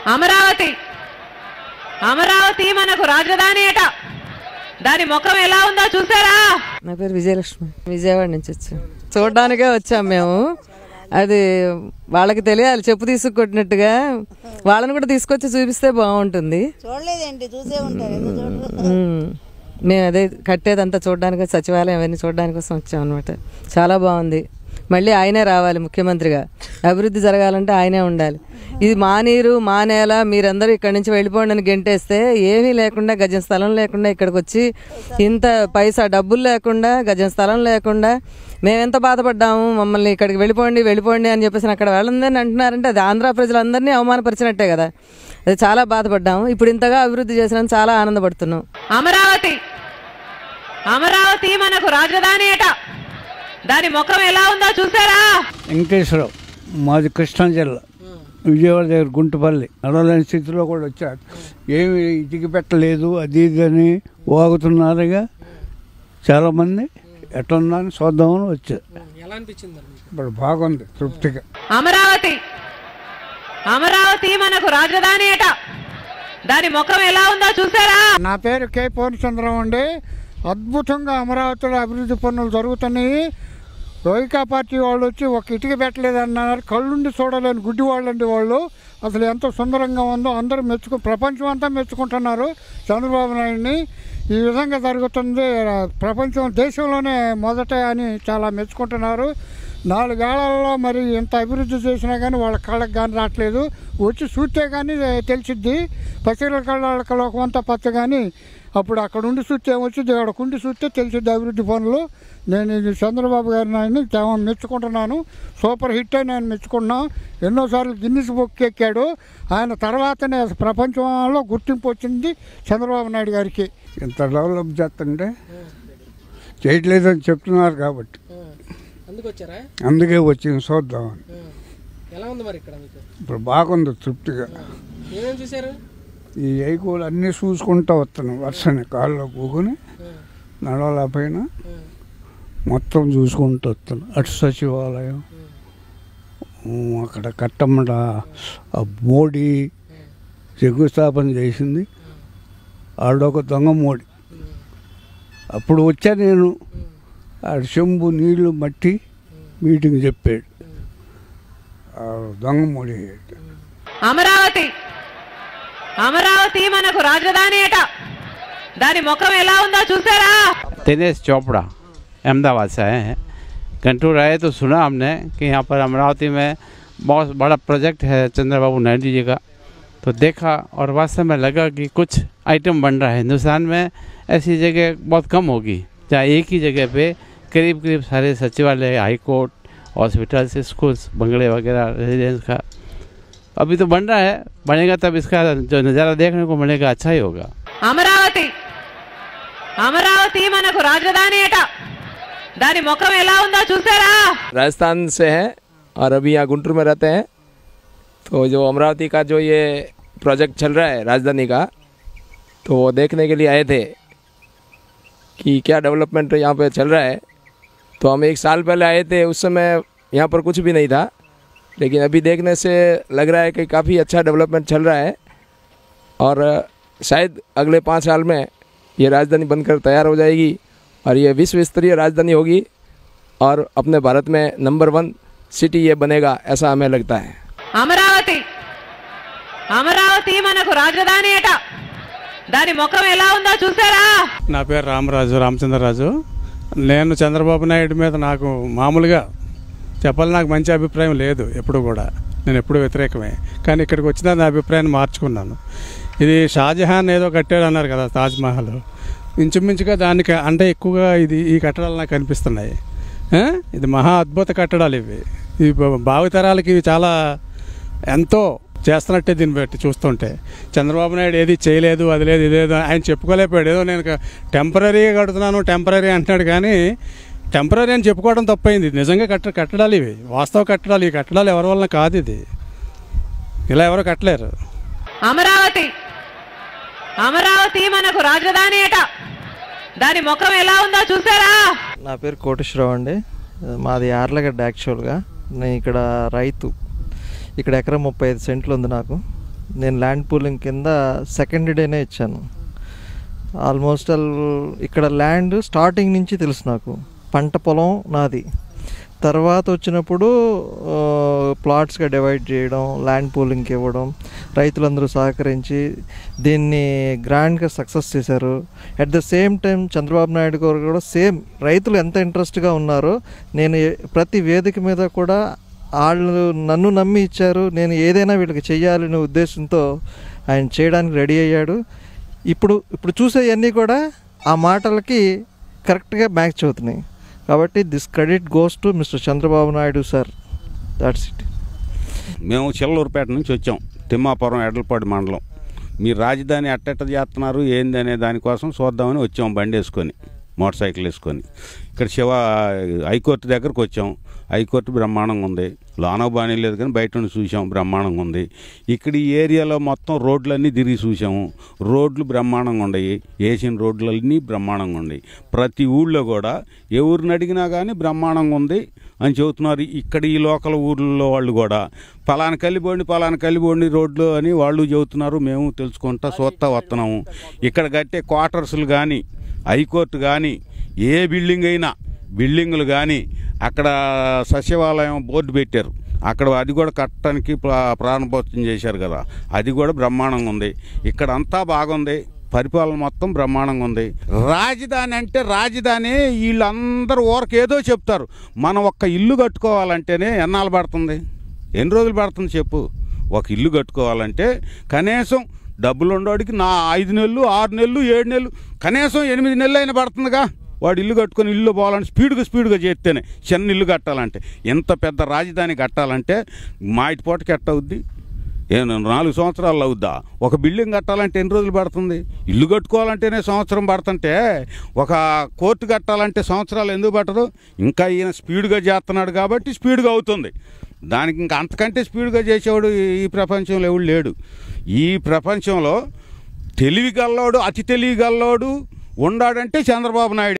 అమరావతి అమరావతి మనకు రాజధాని అట దాని ముఖం ఎలా ఉందో చూసారా నా పేరు విజయలక్ష్మి విజయవాడ నుంచి వచ్చాం చూడడానికే వచ్చాం మేము అది వాళ్ళకి తెలియాలి చెప్పు తీసుకొట్టినట్టుగా వాళ్ళని కూడా తీసుకొచ్చి చూపిస్తే బాగుంటుంది చూడలేదేంటి చూసే ఉంటారు ఎందుకు చూడరు ఉమ్. మేము అదే కట్టేదంతా చూడడానికి సచివాలయం అవన్నీ చూడడానికి కోసం వచ్చాం అనమాట చాలా బాగుంది మళ్ళీ ఆయనే రావాలి ముఖ్యమంత్రిగా అభివృద్ధి జరగాలంటే ఆయనే ఉండాలి ఇది మా నీరు మా నేల మీరందరూ ఇక్కడి నుంచి వెళ్ళిపోండి అని గెంటేస్తే ఏమీ లేకుండా గజం స్థలం లేకుండా ఇక్కడికి వచ్చి ఇంత పైసా డబ్బులు లేకుండా గజం స్థలం లేకుండా మేమెంత బాధపడ్డాము మమ్మల్ని ఇక్కడికి వెళ్ళిపోండి వెళ్ళిపోండి అని చెప్పేసి అక్కడ వాళ్ళందరినీ అంటున్నారంటే అది ఆంధ్ర ప్రజలందరినీ అవమానపరిచినట్టే కదా అది చాలా బాధపడ్డాము ఇప్పుడు ఇంతగా అభివృద్ధి చేసినందుకు చాలా ఆనందపడుతున్నాం అమరావతి అమరావతి మనకు రాజధాని అట దాని ముఖం ఎలా ఉందో చూసారా వెంకటేశ్వరరావు మాది కృష్ణా జిల్లా విజయవాడ దగ్గర గుంటుపల్లి నడవలేని స్థితిలో కూడా వచ్చారు ఏమి ఇదికి పెట్టలేదు అది ఇది అని వాగుతున్నారుగా చాలామంది ఎట్లుందా అని చూద్దామని వచ్చారు ఇప్పుడు బాగుంది తృప్తిగా అమరావతి అమరావతి మనకు రాజధాని అట దాని ముఖం ఎలా ఉందో చూసారా నా పేరు కె పూర్ణచంద్రం అండి అద్భుతంగా అమరావతిలో అభివృద్ధి పనులు జరుగుతున్నాయి రోహికా పార్టీ వాళ్ళు వచ్చి ఒక ఇటుక పెట్టలేదు అన్నారు కళ్ళుండి చూడలేని గుడ్డి వాళ్ళండి వాళ్ళు అసలు ఎంత సుందరంగా ఉందో అందరూ మెచ్చుకు ప్రపంచం అంతా మెచ్చుకుంటున్నారు చంద్రబాబు నాయుడిని ఈ విధంగా జరుగుతుంది ప్రపంచం దేశంలోనే మొదట అని చాలా మెచ్చుకుంటున్నారు నాలుగేళ్లలో మరి ఎంత అభివృద్ధి చేసినా కానీ వాళ్ళ కళ్ళకి కానీ రావట్లేదు వచ్చి చూస్తే కానీ తెలిసిద్ది పసిల కళ్ళ లోకమంతా పచ్చ కానీ అప్పుడు అక్కడ ఉండి చూస్తే ఏమొచ్చింది అక్కడ ఉండి చూస్తే తెలిసిద్ది అభివృద్ధి పనులు నేను ఇది చంద్రబాబు గారిని ఆయన చాలా మెచ్చుకుంటున్నాను సూపర్ హిట్ అని ఆయన మెచ్చుకున్నాం ఎన్నోసార్లు గిన్నిస్ బుక్ ఎక్కాడు ఆయన తర్వాతనే ప్రపంచంలో గుర్తింపు వచ్చింది చంద్రబాబు నాయుడు గారికి ఇంత డెవలప్ చేస్తుంటే చేయట్లేదని చెప్తున్నారు కాబట్టి అందుకు వచ్చారా అందుకే వచ్చింది చూద్దామని ఎలా ఉంది మరి ఇక్కడ మీకు ఇప్పుడు బాగుంది తృప్తిగా ఏమేమి చూసారు ఈ ఐకూలు అన్నీ చూసుకుంటూ వస్తున్నాం వర్షని కాళ్ళలో కూకుని నడవలేకపోయినా మొత్తం చూసుకుంటూ వస్తున్నాం అటు సచివాలయం ఉమ్, అక్కడ కట్టమ్మడ ఆ మోడీ శంకుస్థాపన చేసింది ఆడొక దొంగ మోడీ అప్పుడు వచ్చా నేను ఆడ చెంబు నీళ్లు మట్టి మీటింగ్ చెప్పాడు ఆ దొంగ మోడీ అమరావతి అమరావతి మనకు రాజధాని అట దాని ముఖం ఎలా ఉందో చూసారా दिनेश चोपड़ा अहमदाबाद से आए हैं कंटूर आए तो सुना हमने कि यहाँ पर अमरावती में बहुत बड़ा प्रोजेक्ट है चंद्रबाबू नायडू जी का तो देखा और वास्तव में लगा कि कुछ आइटम बन रहा है हिंदुस्तान में ऐसी जगह बहुत कम होगी जहाँ एक ही जगह पे करीब करीब सारे सचिवालय हाई कोर्ट हॉस्पिटल्स स्कूल्स बंगले वगैरह रेजिडेंस का अभी तो बन रहा है बनेगा तब इसका जो नज़ारा देखने को मिलेगा अच्छा ही होगा అమరావతి అమరావతి మనకు రాజధాని అట దాని ముఖం ఎలా ఉందో చూసారా राजस्थान से हैं और अभी यहाँ गुंटूर में रहते हैं तो जो अमरावती का जो ये प्रोजेक्ट चल रहा है राजधानी का तो वो देखने के लिए आए थे कि क्या डेवलपमेंट यहाँ पे चल रहा है तो हम एक साल पहले आए थे उस समय यहाँ पर कुछ भी नहीं था लेकिन अभी देखने से लग रहा है कि काफ़ी अच्छा डेवलपमेंट चल रहा है और शायद अगले पाँच साल में ये राजधानी बनकर तैयार हो जाएगी और ये विश्व स्तरीय राजधानी होगी और अपने भारत में नंबर वन सिटी ये बनेगा ऐसा हमें लगता है అమరావతి అమరావతి మనకు రాజధాని అట దాని ముఖం ఎలా ఉందో చూసారా నా పేరు రామరాజు రామచంద్రరాజు నేను చంద్రబాబు నాయుడు మీద నాకు మామూలుగా చెప్పాలి నాకు మంచి అభిప్రాయం లేదు ఎప్పుడు కూడా నేను ఎప్పుడు వ్యతిరేకమే కానీ ఇక్కడికి వచ్చిన నా అభిప్రాయాన్ని మార్చుకున్నాను ఇది షాజహాన్ ఏదో కట్టాడు అన్నారు కదా తాజ్మహల్ ఇంచుమించుగా దానికి అంటే ఎక్కువగా ఇది ఈ కట్టడాలు నాకు కనిపిస్తున్నాయి ఆ? ఇది మహా అద్భుత కట్టడాలు ఇవి ఇవి భ- భావితరాలకి ఇవి చాలా ఎంతో చేస్తున్నట్టే దీన్ని బట్టి చూస్తుంటే చంద్రబాబు నాయుడు ఏది చేయలేదు అది లేదు ఇది లేదు ఆయన చెప్పుకోలేకపోయాడు ఏదో నేను టెంపరీగా కడుతున్నాను టెంపరీ అంటున్నాడు కానీ టెంపరీ అని చెప్పుకోవడం తప్పైంది ఇది నిజంగా కట్ట కట్టడాలు ఇవి వాస్తవ కట్టడాలు ఈ కట్టడాలు ఎవరి వలన కాదు ఇది ఇలా ఎవరు కట్టలేరు అమరావతి అమరావతి మనకు రాజధాని అట దాని ముఖం ఎలా ఉందో చూసారా నా పేరు కోటేశ్వరరావు అండి మాది యార్లగడ్డ యాక్చువల్గా నేను ఇక్కడ రైతు ఇక్కడ ఎకరం ముప్పై ఐదు సెంట్లు ఉంది నాకు నేను ల్యాండ్ పూలింగ్ కింద సెకండ్ డేనే ఇచ్చాను ఆల్మోస్ట్ ఆల్ ఇక్కడ ల్యాండ్ స్టార్టింగ్ నుంచి తెలుసు నాకు పంట పొలం నాది తర్వాత వచ్చినప్పుడు ఆ, ప్లాట్స్గా డివైడ్ చేయడం ల్యాండ్ పూలింగ్కి ఇవ్వడం రైతులందరూ సహకరించి దీన్ని గ్రాండ్గా సక్సెస్ చేశారు at the same time Chandrababu Naidu గారు కూడా సేమ్ రైతులు ఎంత ఇంట్రెస్ట్గా ఉన్నారో నేను ఏ- ప్రతి వేదిక మీద కూడా వాళ్ళు నన్ను నమ్మి ఇచ్చారు నేను ఏదైనా వీళ్ళకి చెయ్యాలనే ఉద్దేశంతో ఆయన చేయడానికి రెడీ అయ్యాడు ఇప్పుడు ఇప్పుడు చూసేవన్నీ కూడా ఆ మాటలకి కరెక్ట్గా మ్యాచ్ అవుతున్నాయి కాబట్టి this credit goes to Mister Chandrababu Naidu sir that's it మేము చిల్లూరుపేట నుంచి వచ్చాం తిమ్మాపురం ఎడ్లపాడు మండలం మీ రాజధాని ఎట్టెట్ట చేస్తున్నారు ఏంది అనే దానికోసం చూద్దామని వచ్చాం బండి వేసుకొని మోటార్ సైకిల్ వేసుకొని ఇక్కడ శివ హైకోర్టు దగ్గరకు వచ్చాం హైకోర్టు బ్రహ్మాండంగా ఉంది లోన బాగానే లేదు కానీ బయట నుండి చూసాం బ్రహ్మాండంగా ఉంది ఇక్కడ ఈ ఏరియాలో మొత్తం రోడ్లన్నీ తిరిగి చూసాము రోడ్లు బ్రహ్మాండంగా ఉన్నాయి వేసిన రోడ్లన్నీ బ్రహ్మాండంగా ఉన్నాయి ప్రతి ఊళ్ళో కూడా ఏ ఊరిని అడిగినా కానీ బ్రహ్మాండంగా ఉంది అని చెబుతున్నారు ఇక్కడ ఈ లోకల్ ఊర్లలో వాళ్ళు కూడా పలానా కలిబోండి పలానా కలిబోండి రోడ్లు అని వాళ్ళు చెబుతున్నారు మేము తెలుసుకుంటా చూస్తా వస్తున్నాము ఇక్కడ కట్టే క్వార్టర్స్లు కానీ హైకోర్టు కానీ ఏ బిల్డింగ్ అయినా బిల్డింగులు కానీ అక్కడ సచివాలయం బోర్డు పెట్టారు అక్కడ అది కూడా కట్టడానికి ప్రా- ప్రారంభోత్సవం చేశారు కదా అది కూడా బ్రహ్మాండంగా ఉంది ఇక్కడ అంతా బాగుంది పరిపాలన మొత్తం బ్రహ్మాండంగా ఉంది రాజధాని అంటే రాజధాని వీళ్ళందరూ ఊరకేదో చెప్తారు మనం ఒక్క ఇల్లు కట్టుకోవాలంటేనే ఎన్నాళ్ళు పడుతుంది ఎన్ని రోజులు పడుతుంది చెప్పు ఒక ఇల్లు కట్టుకోవాలంటే కనీసం డబ్బులు ఉండవాడికి నా ఐదు నెలలు ఆరు నెలలు ఏడు నెలలు కనీసం ఎనిమిది నెలలు అయినా పడుతుందిగా వాడు ఇల్లు కట్టుకొని ఇల్లు పోవాలంటే స్పీడ్గా స్పీడ్గా చేస్తేనే చిన్న ఇల్లు కట్టాలంటే ఎంత పెద్ద రాజధాని కట్టాలంటే మా ఇటు పూటకి ఎట్ట అవుద్ది ఏ నాలుగు సంవత్సరాలు అవుద్దా ఒక బిల్డింగ్ కట్టాలంటే ఎన్ని రోజులు పడుతుంది ఇల్లు కట్టుకోవాలంటేనే సంవత్సరం పడుతుంటే ఒక కోర్టు కట్టాలంటే సంవత్సరాలు ఎందుకు పట్టదు ఇంకా ఈయన స్పీడ్గా చేస్తున్నాడు కాబట్టి స్పీడ్గా అవుతుంది దానికి ఇంకా అంతకంటే స్పీడ్గా చేసేవాడు ఈ- ఈ ప్రపంచంలో ఎవడు లేడు ఈ ప్రపంచంలో తెలివి గల్లోడు అతి తెలివి గల్లోడు ఉండాడంటే చంద్రబాబు నాయుడు